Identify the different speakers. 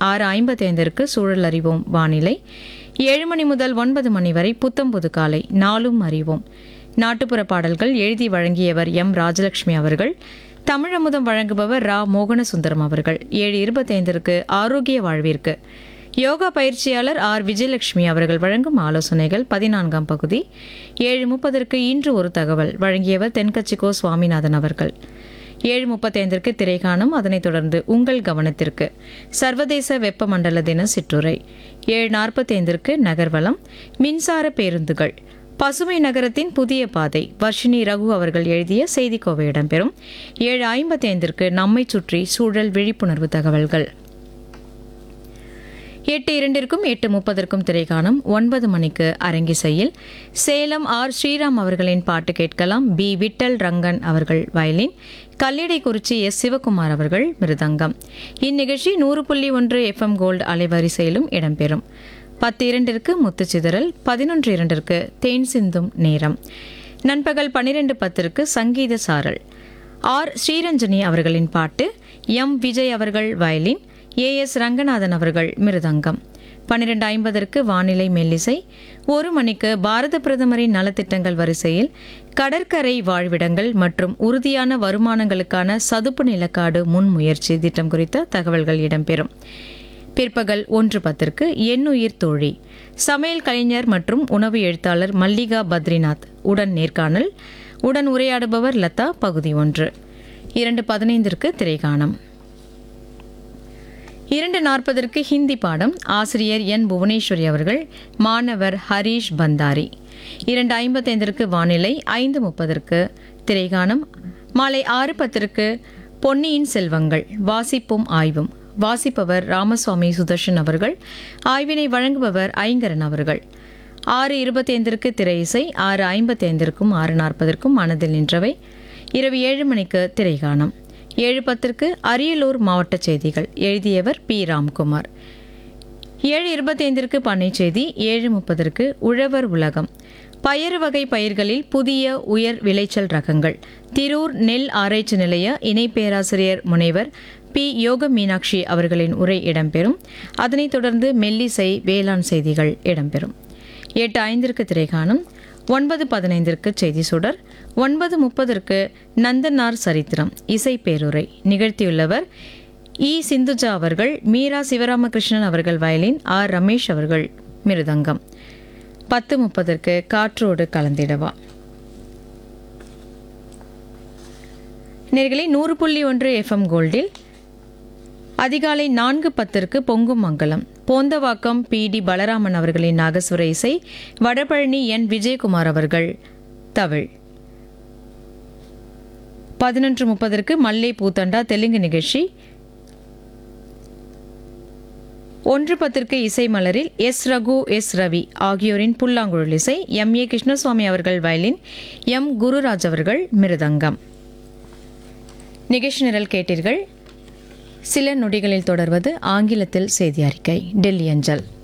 Speaker 1: ஆறு ஐம்பத்தைந்திற்கு சூழல் அறிவோம் வானிலை ஏழு மணி முதல் ஒன்பது மணி வரை புத்தம் புது காலை நாளும் அறிவோம் நாட்டுப்புற பாடல்கள் எழுதி வழங்கியவர் எம் ராஜலட்சுமி அவர்கள் தமிழமுதம் வழங்குபவர் ரா மோகனசுந்தரம் அவர்கள் ஏழு இருபத்தைந்திற்கு ஆரோக்கிய வாழ்விற்கு யோகா பயிற்சியாளர் ஆர் விஜயலட்சுமி அவர்கள் வழங்கும் ஆலோசனைகள் பதினான்காம் பகுதி ஏழு முப்பதற்கு இன்று ஒரு தகவல் வழங்கியவர் தென்கட்சிக்கோ சுவாமிநாதன் அவர்கள் ஏழு முப்பத்தைந்திற்கு திரைகாணும் அதனைத் தொடர்ந்து உங்கள் கவனத்திற்கு சர்வதேச வெப்பமண்டல தின சிற்றுரை ஏழு நாற்பத்தைந்திற்கு நகர்வலம் மின்சார பேருந்துகள் பசுமை நகரத்தின் புதிய பாதை வர்ஷினி ரகு அவர்கள் எழுதிய செய்திக்கோவை இடம்பெறும் ஏழு ஐம்பத்தி ஐந்திற்கு நம்மை சுற்றி சூழல் விழிப்புணர்வு தகவல்கள் எட்டு இரண்டிற்கும் எட்டு முப்பதற்கும் திரைக்காணும் ஒன்பது மணிக்கு அரங்கிசையில் சேலம் ஆர் ஸ்ரீராம் அவர்களின் பாட்டு கேட்கலாம் பி விட்டல் ரங்கன் அவர்கள் வயலின் கல்லிடைக்குறிச்சி எஸ் சிவகுமார் அவர்கள் மிருதங்கம் இந்நிகழ்ச்சி நூறு புள்ளி ஒன்று எஃப்எம் கோல்டு அலைவரிசையிலும் இடம்பெறும் பத்து இரண்டிற்கு முத்துச்சிதறல் பதினொன்று இரண்டிற்கு தேன் சிந்தும் நேரம் நண்பகல் பன்னிரெண்டு பத்திற்கு சங்கீத சாரல் ஆர் ஸ்ரீரஞ்சனி அவர்களின் பாட்டு எம் விஜய் அவர்கள் வயலின் ஏ எஸ் ரங்கநாதன் அவர்கள் மிருதங்கம் பன்னிரெண்டு ஐம்பதற்கு வானிலை மெல்லிசை ஒரு மணிக்கு பாரத பிரதமரின் நலத்திட்டங்கள் வரிசையில் கடற்கரை வாழ்விடங்கள் மற்றும் உறுதியான வருமானங்களுக்கான சதுப்பு நிலக்காடு முன்முயற்சி திட்டம் குறித்த தகவல்கள் இடம்பெறும் பிற்பகல் ஒன்று பத்திற்கு எண்ணுயிர் தோழி சமையல் கலைஞர் மற்றும் உணவு எழுத்தாளர் மல்லிகா பத்ரிநாத் உடன் நேர்காணல் உடன் உரையாடுபவர் லதா பகுதி ஒன்று இரண்டு பதினைந்திற்கு திரைகாணம் இரண்டு நாற்பதற்கு ஹிந்தி பாடம் ஆசிரியர் என் புவனேஸ்வரி அவர்கள் மாணவர் ஹரீஷ் பந்தாரி இரண்டு ஐம்பத்தைந்திற்கு வானிலை ஐந்து முப்பதற்கு திரைகாணம் மாலை ஆறு பத்திற்கு பொன்னியின் செல்வங்கள் வாசிப்பும் ஆய்வும் வாசிப்பவர் ராமசுவாமி சுதர்ஷன் அவர்கள் ஆய்வினை வழங்குபவர் ஐங்கரன் அவர்கள் ஆறு இருபத்தைந்திற்கு திரை இசை ஆறு ஐம்பத்தைந்திற்கும் ஆறு நாற்பதற்கும் மனதில் நின்றவை இரவு ஏழு மணிக்கு திரைகாணம் ஏழு பத்திற்கு அரியலூர் மாவட்ட செய்திகள் எழுதியவர் பி ராம்குமார் ஏழு இருபத்தைந்திற்கு பண்ணை செய்தி ஏழு முப்பதற்கு உழவர் உலகம் பயறு வகை பயிர்களில் புதிய உயர் விளைச்சல் ரகங்கள் திரூர் நெல் ஆராய்ச்சி நிலைய இணை பேராசிரியர் முனைவர் பி யோக மீனாட்சி அவர்களின் உரை இடம்பெறும் அதனைத் தொடர்ந்து மெல்லிசை வேளாண் செய்திகள் இடம்பெறும் எட்டு ஐந்திற்கு திரைகாணும் ஒன்பது பதினைந்திற்கு செய்தி சுடர் ஒன்பது முப்பதற்கு நந்தனார் சரித்திரம் இசை பேருரை நிகழ்த்தியுள்ளவர் இ சிந்துஜா அவர்கள் மீரா சிவராமகிருஷ்ணன் அவர்கள் வயலின் ஆர் ரமேஷ் அவர்கள் மிருதங்கம் பத்து முப்பதற்கு காற்றோடு கலந்திடவா நேர்களை நூறு புள்ளி ஒன்று எஃப்எம் கோல்டில் அதிகாலை நான்கு பத்திற்கு பொங்கும் மங்கலம் போந்தவாக்கம் பி டி பலராமன் அவர்களின் நாகசுர இசை வடபழனி என் விஜயகுமார் அவர்கள் தவிழ் பதினொன்று முப்பதற்கு மல்லை பூத்தண்டா தெலுங்கு நிகழ்ச்சி ஒன்று பத்திற்கு இசை மலரில் எஸ் ரகு எஸ் ரவி ஆகியோரின் புல்லாங்குழல் இசை எம் ஏ கிருஷ்ணசுவாமி அவர்கள் வயலின் எம் குருராஜ் அவர்கள் மிருதங்கம் நிகழ்ச்சி நிரல் கேட்டீர்கள் சில நொடிகளில் தொடர்வது ஆங்கிலத்தில் செய்தி அறிக்கை டெல்லி அஞ்சல்